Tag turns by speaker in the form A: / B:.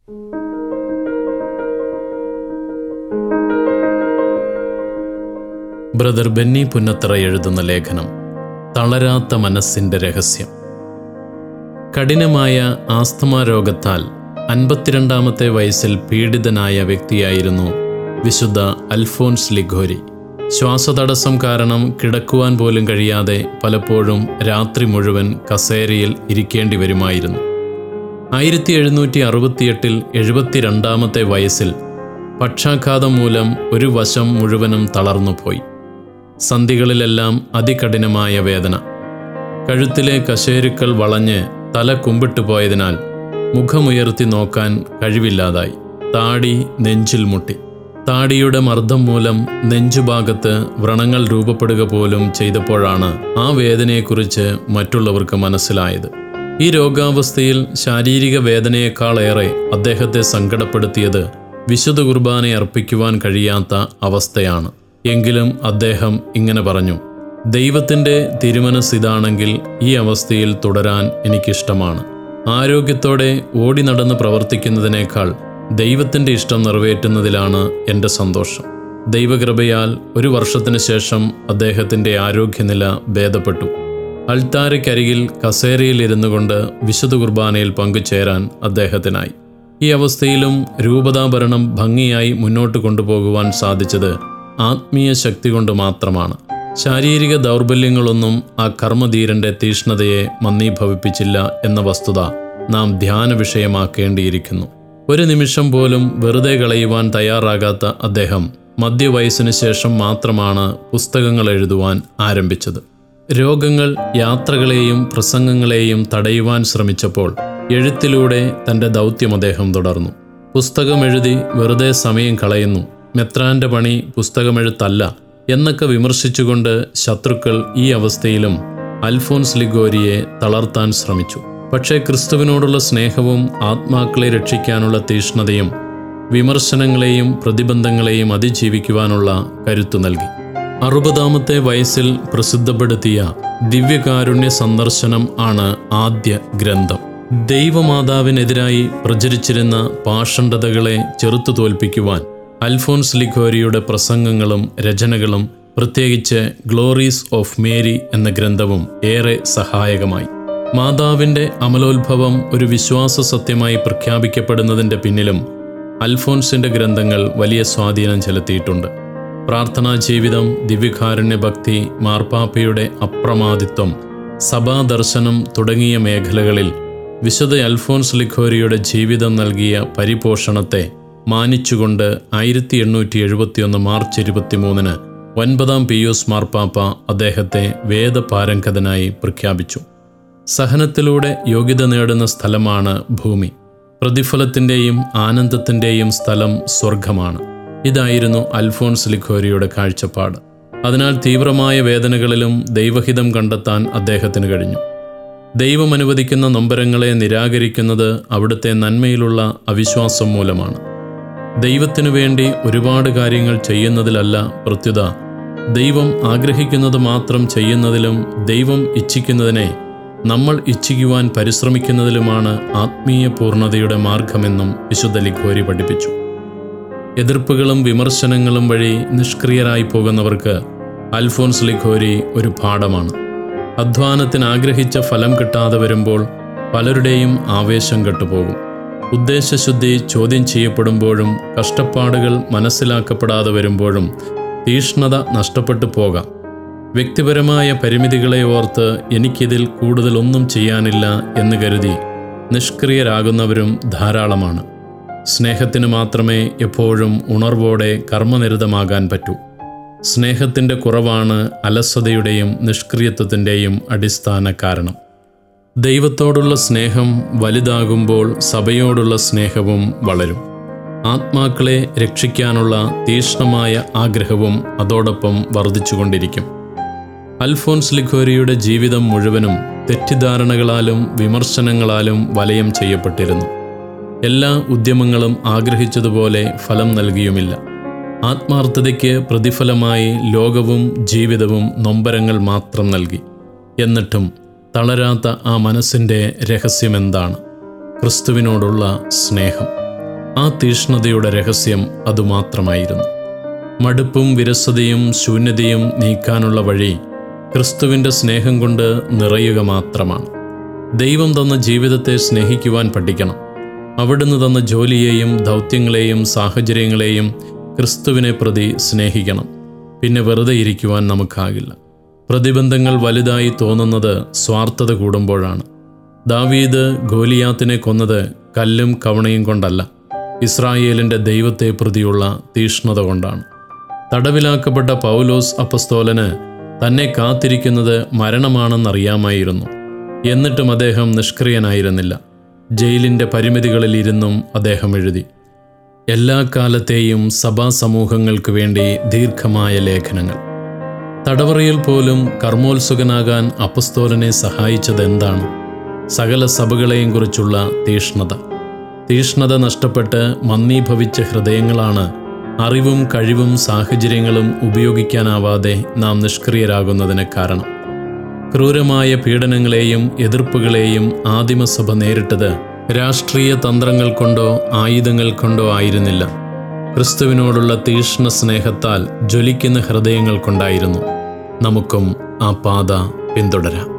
A: brother Benny Punnathara എഴുതുന്ന ലേഖനം തളരാത്ത മനസ്സിൻ്റെ രഹസ്യം കഠിനമായ ആസ്തമ രോഗത്താൽ അൻപത്തിരണ്ടാമത്തെ വയസ്സിൽ പീഡിതനായ വ്യക്തിയായിരുന്നു വിശുദ്ധ അൽഫോൻസ് ലിഗോരി ശ്വാസതടസ്സം കാരണം കിടക്കുവാൻ പോലും കഴിയാതെ പലപ്പോഴും രാത്രി മുഴുവൻ കസേരയിൽ ഇരിക്കേണ്ടി വരുമായിരുന്നു ആയിരത്തി എഴുന്നൂറ്റി അറുപത്തിയെട്ടിൽ എഴുപത്തിരണ്ടാമത്തെ വയസ്സിൽ പക്ഷാഘാതം മൂലം ഒരു വശം മുഴുവനും തളർന്നുപോയി സന്ധികളിലെല്ലാം അതികഠിനമായ വേദന കഴുത്തിലെ കശേരുക്കൾ വളഞ്ഞ് തല കുമ്പിട്ടു പോയതിനാൽ മുഖമുയർത്തി നോക്കാൻ കഴിവില്ലാതായി താടി നെഞ്ചിൽ മുട്ടി താടിയുടെ മർദ്ദം മൂലം നെഞ്ചുഭാഗത്ത് വ്രണങ്ങൾ രൂപപ്പെടുക പോലും ചെയ്തപ്പോഴാണ് ആ വേദനയെക്കുറിച്ച് മറ്റുള്ളവർക്ക് മനസ്സിലായത് ഈ രോഗാവസ്ഥയിൽ ശാരീരിക വേദനയേക്കാളേറെ അദ്ദേഹത്തെ സങ്കടപ്പെടുത്തിയത് വിശുദ്ധ കുർബാന അർപ്പിക്കുവാൻ കഴിയാത്ത അവസ്ഥയാണ് എങ്കിലും അദ്ദേഹം ഇങ്ങനെ പറഞ്ഞു ദൈവത്തിൻ്റെ തിരുമനസ് ഇതാണെങ്കിൽ ഈ അവസ്ഥയിൽ തുടരാൻ എനിക്കിഷ്ടമാണ് ആരോഗ്യത്തോടെ ഓടി നടന്ന് പ്രവർത്തിക്കുന്നതിനേക്കാൾ ദൈവത്തിൻ്റെ ഇഷ്ടം നിറവേറ്റുന്നതിലാണ് എൻ്റെ സന്തോഷം ദൈവകൃപയാൽ ഒരു വർഷത്തിന് ശേഷം അദ്ദേഹത്തിൻ്റെ ആരോഗ്യനില ഭേദപ്പെട്ടു അൾത്താരയ്ക്കരികിൽ കസേരയിൽ ഇരുന്നു കൊണ്ട് വിശുദ്ധ കുർബാനയിൽ പങ്കുചേരാൻ അദ്ദേഹത്തിനായി ഈ അവസ്ഥയിലും രൂപതാഭരണം ഭംഗിയായി മുന്നോട്ട് കൊണ്ടുപോകുവാൻ സാധിച്ചത് ആത്മീയ ശക്തി കൊണ്ട് മാത്രമാണ് ശാരീരിക ദൗർബല്യങ്ങളൊന്നും ആ കർമ്മധീരന്റെ തീഷ്ണതയെ മന്ദീഭവിപ്പിച്ചില്ല എന്ന വസ്തുത നാം ധ്യാന വിഷയമാക്കേണ്ടിയിരിക്കുന്നു ഒരു നിമിഷം പോലും വെറുതെ കളയുവാൻ തയ്യാറാകാത്ത അദ്ദേഹം മധ്യവയസ്സിന് ശേഷം മാത്രമാണ് പുസ്തകങ്ങൾ എഴുതുവാൻ ആരംഭിച്ചത് രോഗങ്ങൾ യാത്രകളെയും പ്രസംഗങ്ങളെയും തടയുവാൻ ശ്രമിച്ചപ്പോൾ എഴുത്തിലൂടെ തൻ്റെ ദൗത്യം അദ്ദേഹം തുടർന്നു പുസ്തകമെഴുതി വെറുതെ സമയം കളയുന്നു മെത്രാന്റെ പണി പുസ്തകമെഴുത്തല്ല എന്നൊക്കെ വിമർശിച്ചുകൊണ്ട് ശത്രുക്കൾ ഈ അവസ്ഥയിലും അൽഫോൻസ് ലിഗോരിയെ തളർത്താൻ ശ്രമിച്ചു പക്ഷേ ക്രിസ്തുവിനോടുള്ള സ്നേഹവും ആത്മാക്കളെ രക്ഷിക്കാനുള്ള തീഷ്ണതയും വിമർശനങ്ങളെയും പ്രതിബന്ധങ്ങളെയും അതിജീവിക്കുവാനുള്ള കരുത്തു നൽകി അറുപതാമത്തെ വയസ്സിൽ പ്രസിദ്ധപ്പെടുത്തിയ ദിവ്യകാരുണ്യ സന്ദർശനം ആണ് ആദ്യ ഗ്രന്ഥം ദൈവമാതാവിനെതിരായി പ്രചരിച്ചിരുന്ന പാഷണ്ഡതകളെ ചെറുത്തു തോൽപ്പിക്കുവാൻ അൽഫോൻസ് ലിഖോരിയുടെ പ്രസംഗങ്ങളും രചനകളും പ്രത്യേകിച്ച് ഗ്ലോറീസ് ഓഫ് മേരി എന്ന ഗ്രന്ഥവും ഏറെ സഹായകമായി മാതാവിൻ്റെ അമലോത്ഭവം ഒരു വിശ്വാസ സത്യമായി പ്രഖ്യാപിക്കപ്പെടുന്നതിൻ്റെ പിന്നിലും അൽഫോൻസിൻ്റെ ഗ്രന്ഥങ്ങൾ വലിയ സ്വാധീനം ചെലുത്തിയിട്ടുണ്ട് പ്രാർത്ഥനാ ജീവിതം ദിവ്യകാരുണ്യ ഭക്തി മാർപ്പാപ്പയുടെ അപ്രമാദിത്വം സഭാദർശനം തുടങ്ങിയ മേഖലകളിൽ വിശുദ്ധ അൽഫോൻസ് ലിഖോരിയുടെ ജീവിതം നൽകിയ പരിപോഷണത്തെ മാനിച്ചുകൊണ്ട് ആയിരത്തി എണ്ണൂറ്റി എഴുപത്തിയൊന്ന് മാർച്ച് ഇരുപത്തിമൂന്നിന് ഒൻപതാം പിയൂസ് മാർപ്പാപ്പ അദ്ദേഹത്തെ വേദപാരംഗതനായി പ്രഖ്യാപിച്ചു സഹനത്തിലൂടെ യോഗ്യത നേടുന്ന സ്ഥലമാണ് ഭൂമി പ്രതിഫലത്തിൻ്റെയും ആനന്ദത്തിൻ്റെയും സ്ഥലം സ്വർഗമാണ് ഇതായിരുന്നു അൽഫോൺസ് ലിഖോരിയുടെ കാഴ്ചപ്പാട് അതിനാൽ തീവ്രമായ വേദനകളിലും ദൈവഹിതം കണ്ടെത്താൻ അദ്ദേഹത്തിന് കഴിഞ്ഞു ദൈവം അനുവദിക്കുന്ന നൊമ്പരങ്ങളെ നിരാകരിക്കുന്നത് അവിടുത്തെ നന്മയിലുള്ള അവിശ്വാസം മൂലമാണ് ദൈവത്തിനു വേണ്ടി ഒരുപാട് കാര്യങ്ങൾ ചെയ്യുന്നതിലല്ല പ്രത്യുത ദൈവം ആഗ്രഹിക്കുന്നത് മാത്രം ചെയ്യുന്നതിലും ദൈവം ഇച്ഛിക്കുന്നതിനെ നമ്മൾ ഇച്ഛിക്കുവാൻ പരിശ്രമിക്കുന്നതിലുമാണ് ആത്മീയ പൂർണ്ണതയുടെ മാർഗമെന്നും വിശുദ്ധ ലിഖോരി പഠിപ്പിച്ചു എതിർപ്പുകളും വിമർശനങ്ങളും വഴി നിഷ്ക്രിയരായി പോകുന്നവർക്ക് അൽഫോൻസ് ലിഖോരി ഒരു പാഠമാണ് അധ്വാനത്തിന് ആഗ്രഹിച്ച ഫലം കിട്ടാതെ വരുമ്പോൾ പലരുടെയും ആവേശം കെട്ടുപോകും ഉദ്ദേശശുദ്ധി ചോദ്യം ചെയ്യപ്പെടുമ്പോഴും കഷ്ടപ്പാടുകൾ മനസ്സിലാക്കപ്പെടാതെ വരുമ്പോഴും തീഷ്ണത നഷ്ടപ്പെട്ടു പോകാം വ്യക്തിപരമായ പരിമിതികളെ ഓർത്ത് എനിക്കിതിൽ കൂടുതലൊന്നും ചെയ്യാനില്ല എന്ന് കരുതി നിഷ്ക്രിയരാകുന്നവരും ധാരാളമാണ് സ്നേഹത്തിന് മാത്രമേ എപ്പോഴും ഉണർവോടെ കർമ്മനിരതമാകാൻ പറ്റൂ സ്നേഹത്തിൻ്റെ കുറവാണ് അലസതയുടെയും നിഷ്ക്രിയത്വത്തിൻ്റെയും അടിസ്ഥാന കാരണം ദൈവത്തോടുള്ള സ്നേഹം വലുതാകുമ്പോൾ സഭയോടുള്ള സ്നേഹവും വളരും ആത്മാക്കളെ രക്ഷിക്കാനുള്ള തീഷ്ണമായ ആഗ്രഹവും അതോടൊപ്പം വർദ്ധിച്ചുകൊണ്ടിരിക്കും അൽഫോൻസ് ലിഖോരിയുടെ ജീവിതം മുഴുവനും തെറ്റിദ്ധാരണകളാലും വിമർശനങ്ങളാലും വലയം ചെയ്യപ്പെട്ടിരുന്നു എല്ലാ ഉദ്യമങ്ങളും ആഗ്രഹിച്ചതുപോലെ ഫലം നൽകിയുമില്ല ആത്മാർത്ഥതയ്ക്ക് പ്രതിഫലമായി ലോകവും ജീവിതവും നൊമ്പരങ്ങൾ മാത്രം നൽകി എന്നിട്ടും തളരാത്ത ആ മനസ്സിൻ്റെ രഹസ്യമെന്താണ് ക്രിസ്തുവിനോടുള്ള സ്നേഹം ആ തീഷ്ണതയുടെ രഹസ്യം അതുമാത്രമായിരുന്നു മടുപ്പും വിരസതയും ശൂന്യതയും നീക്കാനുള്ള വഴി ക്രിസ്തുവിൻ്റെ സ്നേഹം കൊണ്ട് നിറയുക മാത്രമാണ് ദൈവം തന്ന ജീവിതത്തെ സ്നേഹിക്കുവാൻ പഠിക്കണം അവിടുന്ന് തന്ന ജോലിയെയും ദൗത്യങ്ങളെയും സാഹചര്യങ്ങളെയും ക്രിസ്തുവിനെ പ്രതി സ്നേഹിക്കണം പിന്നെ വെറുതെ ഇരിക്കുവാൻ നമുക്കാകില്ല പ്രതിബന്ധങ്ങൾ വലുതായി തോന്നുന്നത് സ്വാർത്ഥത കൂടുമ്പോഴാണ് ദാവീദ് ഗോലിയാത്തിനെ കൊന്നത് കല്ലും കവണയും കൊണ്ടല്ല ഇസ്രായേലിൻ്റെ ദൈവത്തെ പ്രതിയുള്ള തീഷ്ണത കൊണ്ടാണ് തടവിലാക്കപ്പെട്ട പൗലോസ് അപ്പസ്തോലന് തന്നെ കാത്തിരിക്കുന്നത് മരണമാണെന്നറിയാമായിരുന്നു എന്നിട്ടും അദ്ദേഹം നിഷ്ക്രിയനായിരുന്നില്ല ജയിലിൻ്റെ പരിമിതികളിൽ ഇരുന്നും അദ്ദേഹം എഴുതി എല്ലാ കാലത്തെയും സഭാ സമൂഹങ്ങൾക്ക് വേണ്ടി ദീർഘമായ ലേഖനങ്ങൾ തടവറയിൽ പോലും കർമ്മോത്സുകനാകാൻ അപ്പസ്തോലനെ സഹായിച്ചത് എന്താണ് സകല സഭകളെയും കുറിച്ചുള്ള തീഷ്ണത തീഷ്ണത നഷ്ടപ്പെട്ട് മന്ദീഭവിച്ച ഹൃദയങ്ങളാണ് അറിവും കഴിവും സാഹചര്യങ്ങളും ഉപയോഗിക്കാനാവാതെ നാം നിഷ്ക്രിയരാകുന്നതിന് കാരണം ക്രൂരമായ പീഡനങ്ങളെയും എതിർപ്പുകളെയും ആദിമസഭ നേരിട്ടത് രാഷ്ട്രീയ തന്ത്രങ്ങൾ കൊണ്ടോ ആയുധങ്ങൾ കൊണ്ടോ ആയിരുന്നില്ല ക്രിസ്തുവിനോടുള്ള തീഷ്ണ സ്നേഹത്താൽ ജ്വലിക്കുന്ന ഹൃദയങ്ങൾ കൊണ്ടായിരുന്നു നമുക്കും ആ പാത പിന്തുടരാം